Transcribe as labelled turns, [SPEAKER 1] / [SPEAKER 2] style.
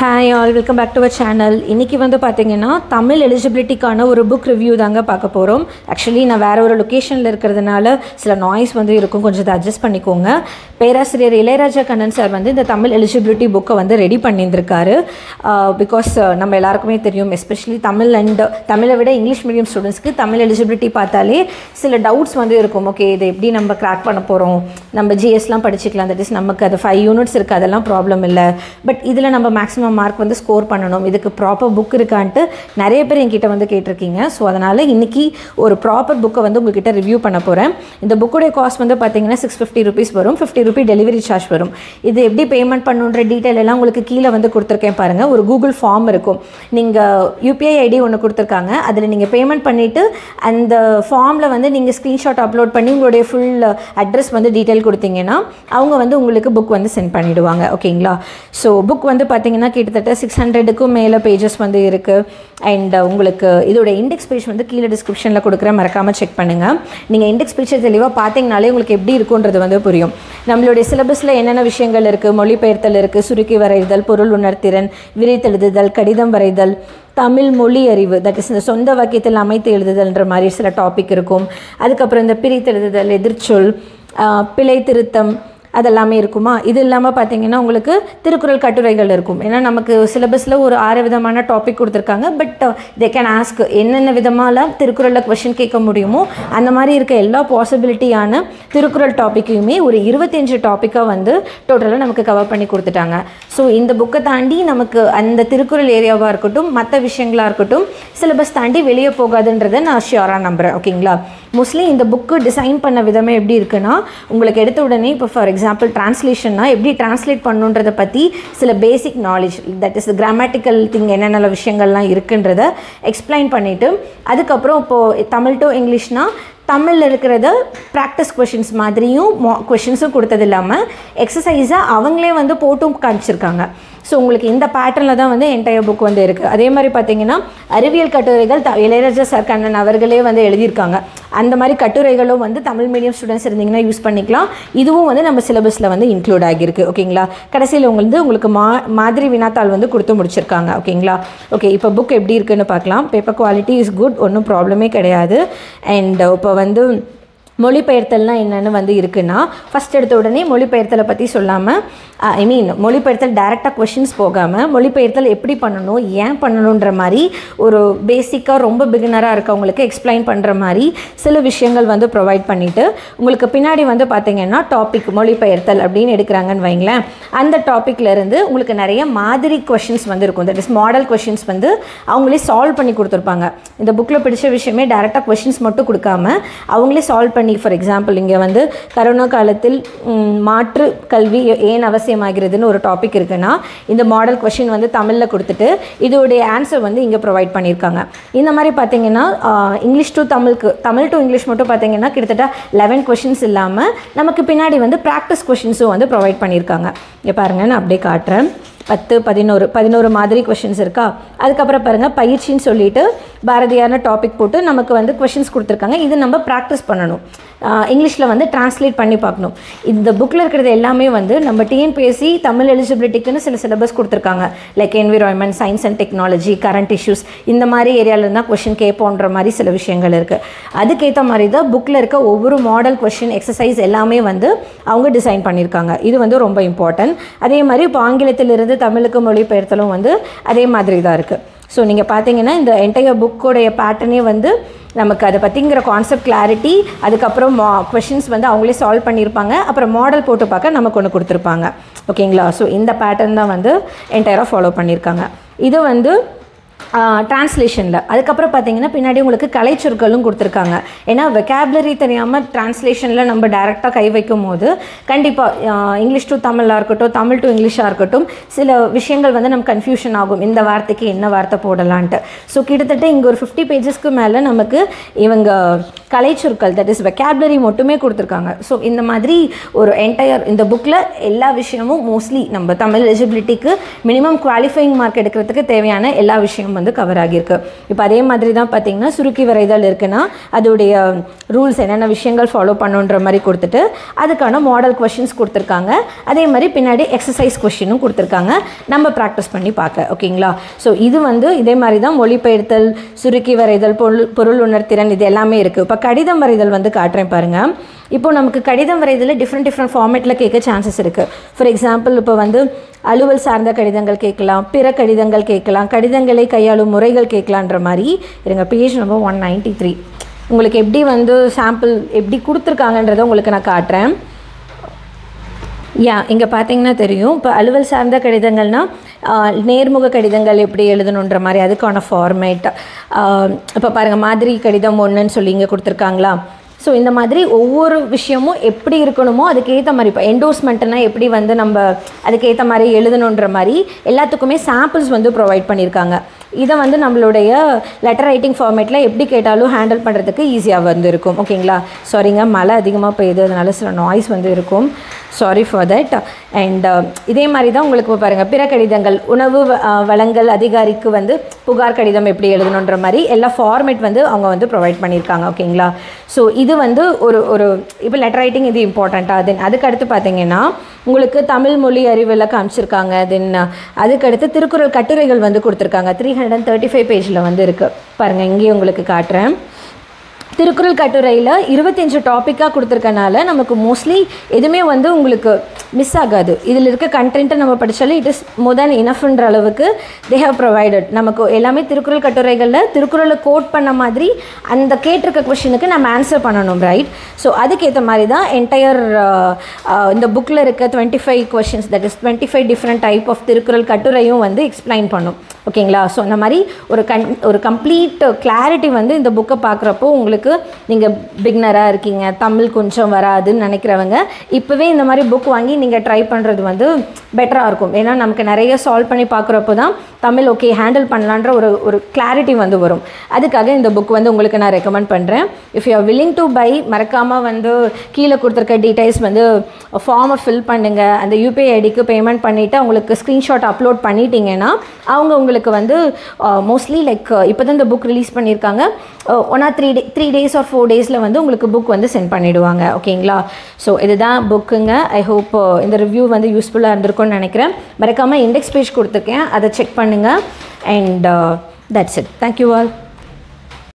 [SPEAKER 1] hi all welcome back to our channel இன்றைக்கி வந்து பார்த்தீங்கன்னா தமிழ் எலிஜிபிலிட்டிக்கான ஒரு புக் ரிவ்யூ தாங்க பார்க்க போகிறோம் ஆக்சுவலி நான் வேறு ஒரு லொக்கேஷனில் இருக்கிறதுனால சில நாய்ஸ் வந்து இருக்கும் கொஞ்சம் இதை அட்ஜஸ்ட் பண்ணிக்கோங்க பேராசிரியர் இளையராஜா கண்ணன் சார் வந்து இந்த தமிழ் எலிஜிபிலிட்டி புக்கை வந்து ரெடி பண்ணியிருந்திருக்காரு பிகாஸ் நம்ம எல்லாருக்குமே தெரியும் எஸ்பெஷலி தமிழ் அண்ட் தமிழை விட இங்கிலீஷ் மீடியம் ஸ்டூடெண்ட்ஸ்க்கு தமிழ் எலிஜிபிலிட்டி பார்த்தாலே சில டவுட்ஸ் வந்து இருக்கும் ஓகே இதை எப்படி நம்ம கிராக் பண்ண போகிறோம் நம்ம ஜிஎஸ்லாம் படிச்சுக்கலாம் தட் இஸ் நமக்கு அது ஃபைவ் யூனிட்ஸ் இருக்குது அதெல்லாம் ப்ராப்ளம் இல்லை பட் இதில் நம்ம மேக்ஸிமம் மார்க் வந்து ஸ்கோர் பண்ணணும் இதுக்கு ப்ராப்பர் புக் இருக்கான்ட்டு நிறைய பேர் என்கிட்ட வந்து கேட்டிருக்கீங்க ஸோ அதனால் இன்றைக்கி ஒரு ப்ராப்பர் புக்கை வந்து உங்ககிட்ட ரிவ்யூ பண்ண போகிறேன் இந்த புக்குடைய காஸ்ட் வந்து பார்த்தீங்கன்னா சிக்ஸ் ஃபிஃப்டி ருபீஸ் வரும் ஃபிஃப்டி ருபி டெலிவரி சார்ஜ் வரும் இது எப்படி பேமெண்ட் பண்ணுன்ற டீட்டெயில் எல்லாம் உங்களுக்கு கீழே வந்து கொடுத்துருக்கேன் பாருங்கள் ஒரு கூகுள் ஃபார்ம் இருக்கும் நீங்கள் யூபிஐ ஐடி ஒன்று கொடுத்துருக்காங்க அதில் நீங்கள் பேமெண்ட் பண்ணிவிட்டு அந்த ஃபார்மில் வந்து நீங்கள் ஸ்க்ரீன்ஷாட் அப்லோட் பண்ணி உங்களுடைய ஃபுல் அட்ரஸ் வந்து டீட்டெயில் கொடுத்தீங்கன்னா அவங்க வந்து உங்களுக்கு புக் வந்து சென்ட் பண்ணிவிடுவாங்க ஓகேங்களா ஸோ புக் வந்து பார்த்தீங்கன்னா கிட்டத்தட்ட சிக்ஸ் ஹண்ட்ரடுக்கும் மேலே பேஜஸ் வந்து இருக்குது அண்ட் உங்களுக்கு இதோட இண்டெக்ஸ் பேஜ் வந்து கீழே டிஸ்கிரிப்ஷனில் கொடுக்குறேன் மறக்காமல் செக் பண்ணுங்கள் நீங்கள் இண்டெக்ஸ் பேஜை தெளிவாக பார்த்தீங்கனாலே உங்களுக்கு எப்படி இருக்குன்றது வந்து புரியும் நம்மளுடைய சிலபஸில் என்னென்ன விஷயங்கள் இருக்குது மொழிபெயர்த்தல் இருக்குது சுருக்கி வரைதல் பொருள் உணர்திறன் விரித்தெழுதுதல் கடிதம் வரைதல் தமிழ் மொழி அறிவு தட் இஸ் இந்த சொந்த வாக்கியத்தில் அமைத்து எழுதுதல்ன்ற மாதிரி சில டாபிக் இருக்கும் அதுக்கப்புறம் இந்த பிரித்தெழுதுதல் எதிர்ச்சொல் பிழை திருத்தம் அதெல்லாமே இருக்குமா இது இல்லாமல் பார்த்தீங்கன்னா உங்களுக்கு திருக்குறள் கட்டுரைகள் இருக்கும் ஏன்னா நமக்கு சிலபஸில் ஒரு ஆறு விதமான டாபிக் கொடுத்துருக்காங்க பட் தே கேன் ஆஸ்க் என்னென்ன விதமாலாம் திருக்குறளில் கொஷின் கேட்க முடியுமோ அந்த மாதிரி இருக்க எல்லா பாசிபிலிட்டியான திருக்குறள் டாப்பிக்கையுமே ஒரு இருபத்தஞ்சு டாப்பிக்காக வந்து டோட்டலாக நமக்கு கவர் பண்ணி கொடுத்துட்டாங்க ஸோ இந்த புக்கை தாண்டி நமக்கு அந்த திருக்குறள் ஏரியாவாக இருக்கட்டும் மற்ற விஷயங்களாக இருக்கட்டும் சிலபஸ் தாண்டி வெளியே போகாதுன்றதை நான் ஷியோராக நம்புகிறேன் ஓகேங்களா மோஸ்ட்லி இந்த புக்கு டிசைன் பண்ண விதமே எப்படி இருக்குன்னா உங்களுக்கு எடுத்த உடனே இப்போ ஃபார் எக்ஸாம்பிள் டிரான்ஸ்லேஷன்னா எப்படி டிரான்ஸ்லேட் பண்ணுன்றதை பற்றி சில basic knowledge that is grammatical thing என்னென்ன விஷயங்கள்லாம் இருக்குன்றத எக்ஸ்பிளைன் பண்ணிவிட்டு அதுக்கப்புறம் இப்போது தமிழ் டு இங்கிலீஷ்னால் தமிழில் இருக்கிறத ப்ராக்டிஸ் கொஷின்ஸ் மாதிரியும் மோ கொஷின்ஸும் கொடுத்தது இல்லாமல் எக்ஸசைஸாக அவங்களே வந்து போட்டும் காமிச்சிருக்காங்க ஸோ உங்களுக்கு இந்த பேட்டர்னில் தான் வந்து என்டையர் புக் வந்து இருக்குது அதே மாதிரி பார்த்தீங்கன்னா அறிவியல் கட்டுரைகள் த இளையராஜா சார் கண்ணன் அவர்களே வந்து எழுதியிருக்காங்க அந்த மாதிரி கட்டுரைகளும் வந்து தமிழ் மீடியம் ஸ்டூடெண்ட்ஸ் இருந்தீங்கன்னா யூஸ் பண்ணிக்கலாம் இதுவும் வந்து நம்ம சிலபஸில் வந்து இன்க்ளூட் ஆகியிருக்கு ஓகேங்களா கடைசியில் உங்களுக்கு உங்களுக்கு மா மாதிரி வினாத்தாள் வந்து கொடுத்து முடிச்சிருக்காங்க ஓகேங்களா ஓகே இப்போ புக் எப்படி இருக்குன்னு பார்க்கலாம் பேப்பர் குவாலிட்டி இஸ் குட் ஒன்றும் ப்ராப்ளமே கிடையாது அண்ட் இப்போ வந்து மொழிபெயர்த்தல்னால் என்னென்னு வந்து இருக்குன்னா ஃபஸ்ட் எடுத்த உடனே மொழிபெயர்த்தலை பற்றி சொல்லாமல் ஐ மீன் மொழிபெயர்த்தல் டேரெக்டாக கொஷின்ஸ் போகாமல் மொழிபெயர்த்தல் எப்படி பண்ணணும் ஏன் பண்ணணுன்ற மாதிரி ஒரு பேசிக்காக ரொம்ப பிகினராக இருக்கவங்களுக்கு எக்ஸ்பிளைன் பண்ணுற மாதிரி சில விஷயங்கள் வந்து ப்ரொவைட் பண்ணிவிட்டு உங்களுக்கு பின்னாடி வந்து பார்த்திங்கன்னா டாபிக் மொழிபெயர்த்தல் அப்படின்னு எடுக்கிறாங்கன்னு வைங்களேன் அந்த டாப்பிக்லேருந்து உங்களுக்கு நிறைய மாதிரி கொஷின்ஸ் வந்து இருக்கும் தட் இஸ் மாடல் கொஷின்ஸ் வந்து அவங்களே சால்வ் பண்ணி கொடுத்துருப்பாங்க இந்த புக்கில் பிடிச்ச விஷயமே டேரெக்டாக கொஷின்ஸ் மட்டும் கொடுக்காம அவங்களே சால்வ் பண்ணி பண்ணி ஃபார் எக்ஸாம்பிள் இங்கே வந்து கரோனா காலத்தில் மாற்று கல்வி ஏன் அவசியமாகிறதுன்னு ஒரு டாபிக் இருக்குன்னா இந்த மாடல் கொஷின் வந்து தமிழில் கொடுத்துட்டு இதோடைய ஆன்சர் வந்து இங்கே ப்ரொவைட் பண்ணியிருக்காங்க இந்த மாதிரி பார்த்தீங்கன்னா இங்கிலீஷ் டு தமிழுக்கு தமிழ் டு இங்கிலீஷ் மட்டும் பார்த்தீங்கன்னா கிட்டத்தட்ட லெவன் கொஷின்ஸ் இல்லாமல் நமக்கு பின்னாடி வந்து ப்ராக்டிஸ் கொஷின்ஸும் வந்து ப்ரொவைட் பண்ணியிருக்காங்க இங்கே பாருங்கள் நான் அப்படியே காட்டுறேன் பத்து பதினோரு பதினோரு மாதிரி கொஷின்ஸ் இருக்கா அதுக்கப்புறம் பாருங்கள் பயிற்சின்னு சொல்லிட்டு பாரதியான டாபிக் போட்டு நமக்கு வந்து கொஷின்ஸ் கொடுத்துருக்காங்க இது நம்ம ப்ராக்டிஸ் பண்ணணும் இங்கிலீஷில் வந்து டிரான்ஸ்லேட் பண்ணி பார்க்கணும் இந்த புக்கில் இருக்கிறது எல்லாமே வந்து நம்ம டிஎன்பிஎஸ்சி தமிழ் எலிஜிபிலிட்டிக்குன்னு சில சிலபஸ் கொடுத்துருக்காங்க like environment science and technology current issues இந்த மாதிரி ஏரியாவில் தான் கொஷின் கேட்போன்ற மாதிரி சில விஷயங்கள் இருக்குது அதுக்கேற்ற மாதிரி தான் புக்கில் இருக்க ஒவ்வொரு மாடல் கொஷின் எக்ஸசைஸ் எல்லாமே வந்து அவங்க டிசைன் பண்ணியிருக்காங்க இது வந்து ரொம்ப இம்பார்ட்டன்ட் அதே மாதிரி இப்போ ஆங்கிலத்திலிருந்து தமிழுக்கு மொழிபெயர்த்தலும் வந்து அதே மாதிரி தான் இருக்குது ஸோ நீங்கள் பார்த்தீங்கன்னா இந்த என்டையர் புக்கோடைய பேட்டர்னே வந்து நமக்கு அதை பற்றிங்கிற கான்செப்ட் கிளாரிட்டி அதுக்கப்புறம் மா கொஷின்ஸ் வந்து அவங்களே சால்வ் பண்ணியிருப்பாங்க அப்புறம் மாடல் போட்டு பார்க்க நமக்கு ஒன்று கொடுத்துருப்பாங்க ஓகேங்களா ஸோ இந்த பேட்டர்ன் தான் வந்து என்டையராக ஃபாலோ பண்ணியிருக்காங்க இது வந்து ட்ரான்ஸ்லேஷனில் அதுக்கப்புறம் பார்த்தீங்கன்னா பின்னாடி உங்களுக்கு கலைச்சொற்களும் கொடுத்துருக்காங்க ஏன்னா வெக்காபுலரி தெரியாமல் ட்ரான்ஸ்லேஷனில் நம்ம டேரெக்டாக கை வைக்கும் போது கண்டிப்பாக இங்கிலீஷ் டு தமிழாக இருக்கட்டும் தமிழ் டு இங்கிலீஷாக இருக்கட்டும் சில விஷயங்கள் வந்து நம்ம கன்ஃபியூஷன் ஆகும் இந்த வார்த்தைக்கு என்ன வார்த்தை போடலான்ட்டு ஸோ கிட்டத்தட்ட இங்கே ஒரு ஃபிஃப்டி பேஜஸ்க்கு மேலே நமக்கு இவங்க கலைச்சொற்கள் தட் இஸ் வெக்காபுலரி மட்டுமே கொடுத்துருக்காங்க ஸோ இந்த மாதிரி ஒரு என்டையர் இந்த புக்கில் எல்லா விஷயமும் மோஸ்ட்லி நம்ம தமிழ் எலிஜிபிலிட்டிக்கு மினிமம் குவாலிஃபைங் மார்க் எடுக்கிறதுக்கு தேவையான எல்லா விஷயமும் விஷயம் வந்து கவர் ஆகியிருக்கு இப்போ அதே மாதிரி தான் பார்த்தீங்கன்னா சுருக்கி வரைதல் இருக்குன்னா அதோடைய ரூல்ஸ் என்னென்ன விஷயங்கள் ஃபாலோ பண்ணுன்ற மாதிரி கொடுத்துட்டு அதுக்கான மாடல் கொஷின்ஸ் கொடுத்துருக்காங்க அதே மாதிரி பின்னாடி எக்ஸசைஸ் கொஷினும் கொடுத்துருக்காங்க நம்ம ப்ராக்டிஸ் பண்ணி பார்க்க ஓகேங்களா ஸோ இது வந்து இதே மாதிரி தான் மொழிபெயர்த்தல் சுருக்கி வரைதல் பொருள் பொருள் உணர்திறன் இது எல்லாமே இருக்குது இப்போ கடிதம் வரைதல் வந்து காட்டுறேன் பாருங்கள் இப்போ நமக்கு கடிதம் வரைதல் டிஃப்ரெண்ட் டிஃப்ரெண்ட் ஃபார்மேட்டில் கேட்க சான்சஸ் இருக்குது ஃபார் எக்ஸாம்பிள் இப்போ வந்து அலுவல் சார்ந்த கடிதங்கள் கேட்கலாம் பிற கடிதங்கள் கேட்கலாம் கடிதங்களை கையாளும் முறைகள் கேட்கலான்ற மாதிரி இருங்க page number one ninety three உங்களுக்கு எப்படி வந்து சாம்பிள் எப்படி கொடுத்துருக்காங்கன்றதை உங்களுக்கு நான் காட்டுறேன் யா இங்கே பார்த்தீங்கன்னா தெரியும் இப்போ அலுவல் சார்ந்த கடிதங்கள்னால் நேர்முக கடிதங்கள் எப்படி எழுதணுன்ற மாதிரி அதுக்கான ஃபார்மேட் இப்போ பாருங்கள் மாதிரி கடிதம் ஒன்றுன்னு சொல்லி இங்கே கொடுத்துருக்காங்களா ஸோ இந்த மாதிரி ஒவ்வொரு விஷயமும் எப்படி இருக்கணுமோ அதுக்கேற்ற மாதிரி இப்போ என்டோர்ஸ்மெண்ட்னா எப்படி வந்து நம்ம அதுக்கேற்ற மாதிரி எழுதணுன்ற மாதிரி எல்லாத்துக்குமே சாம்பிள்ஸ் வந்து ப்ரொவைட் பண்ணியிருக்காங்க இதை வந்து நம்மளுடைய லெட்டர் ரைட்டிங் ஃபார்மேட்டில் எப்படி கேட்டாலும் ஹேண்டில் பண்ணுறதுக்கு ஈஸியாக வந்து இருக்கும் ஓகேங்களா சாரிங்க மழை அதிகமாக பெய்யுது அதனால சில நாய்ஸ் வந்து இருக்கும் சாரி ஃபார் தட் அண்ட் இதே மாதிரி தான் உங்களுக்கு பாருங்கள் பிற கடிதங்கள் உணவு வ- அஹ், வழங்கல் அதிகாரிக்கு வந்து புகார் கடிதம் எப்படி எழுதணுன்ற மாதிரி எல்லா ஃபார்மேட் வந்து அவங்க வந்து ப்ரொவைட் பண்ணியிருக்காங்க ஓகேங்களா ஸோ இது வந்து ஒரு ஒரு இப்போ லெட்டர் ரைட்டிங் இது இம்பார்ட்டண்ட்டாக தென் அதுக்கடுத்து பார்த்தீங்கன்னா உங்களுக்கு தமிழ் மொழி அறிவில் காமிச்சிருக்காங்க தென் அதுக்கடுத்து திருக்குறள் கட்டுரைகள் வந்து கொடுத்துருக்காங்க three hundred and thirty five பேஜில் வந்து இருக்குது பாருங்கள் இங்கேயும் உங்களுக்கு காட்டுறேன் திருக்குறள் கட்டுரையில் இருபத்தஞ்சு டாப்பிக்காக கொடுத்துருக்கனால நமக்கு மோஸ்ட்லி எதுவுமே வந்து உங்களுக்கு மிஸ் ஆகாது இதில் இருக்க கண்டென்ட்டை நம்ம படித்தாலே இட் இஸ் மோர் தேன் இனஃப்ன்ற அளவுக்கு தே ஹவ் ப்ரொவைடட் நமக்கு எல்லாமே திருக்குறள் கட்டுரைகளில் திருக்குறளை கோட் பண்ண மாதிரி அந்த கேட்டிருக்க கொஷினுக்கு நம்ம ஆன்சர் பண்ணணும் ரைட் ஸோ அதுக்கேற்ற மாதிரி தான் என்டையர் இந்த புக்கில் இருக்க twenty five questions that is twenty five different type of Thirukkural கட்டுரையும் வந்து எக்ஸ்பிளைன் பண்ணும் ஓகேங்களா ஸோ அந்த மாதிரி ஒரு கன் ஒரு கம்ப்ளீட் கிளாரிட்டி வந்து இந்த புக்கை பார்க்குறப்போ உங்களுக்கு நீங்கள் பிக்னராக இருக்கீங்க தமிழ் கொஞ்சம் வராதுன்னு நினைக்கிறவங்க இப்போவே இந்த மாதிரி புக் வாங்கி நீங்கள் ட்ரை பண்ணுறது வந்து பெட்டராக இருக்கும் ஏன்னா நமக்கு நிறைய சால்வ் பண்ணி பார்க்குறப்போ தான் தமிழ் ஓகே ஹேண்டில் பண்ணலான்ற ஒரு ஒரு கிளாரிட்டி வந்து வரும் அதுக்காக இந்த புக் வந்து உங்களுக்கு நான் ரெக்கமெண்ட் பண்ணுறேன் if you are willing to buy மறக்காமல் வந்து கீழே கொடுத்துருக்க டீடைல்ஸ் வந்து ஃபார்மை ஃபில் பண்ணுங்கள் அந்த யூபிஐ ஐடிக்கு பேமெண்ட் பண்ணிவிட்டு அவங்களுக்கு ஸ்க்ரீன்ஷாட் அப்லோட் பண்ணிட்டீங்கன்னா அவங்க உங்களுக்கு வந்து மோஸ்ட்லி லைக் இப்போ தான் இந்த புக் ரிலீஸ் பண்ணியிருக்காங்க one or three day three days or four டேஸில் வந்து உங்களுக்கு புக் வந்து சென்ட் பண்ணிவிடுவாங்க ஓகேங்களா ஸோ இதுதான் புக்குங்க ஐ ஹோப் இந்த ரிவ்யூ வந்து யூஸ்ஃபுல்லாக இருந்திருக்கும்னு நினைக்கிறேன் மறக்காமல் இண்டெக்ஸ் பேஜ் கொடுத்துருக்கேன் அதை செக் பண்ணுங்கள் and that's it thank you all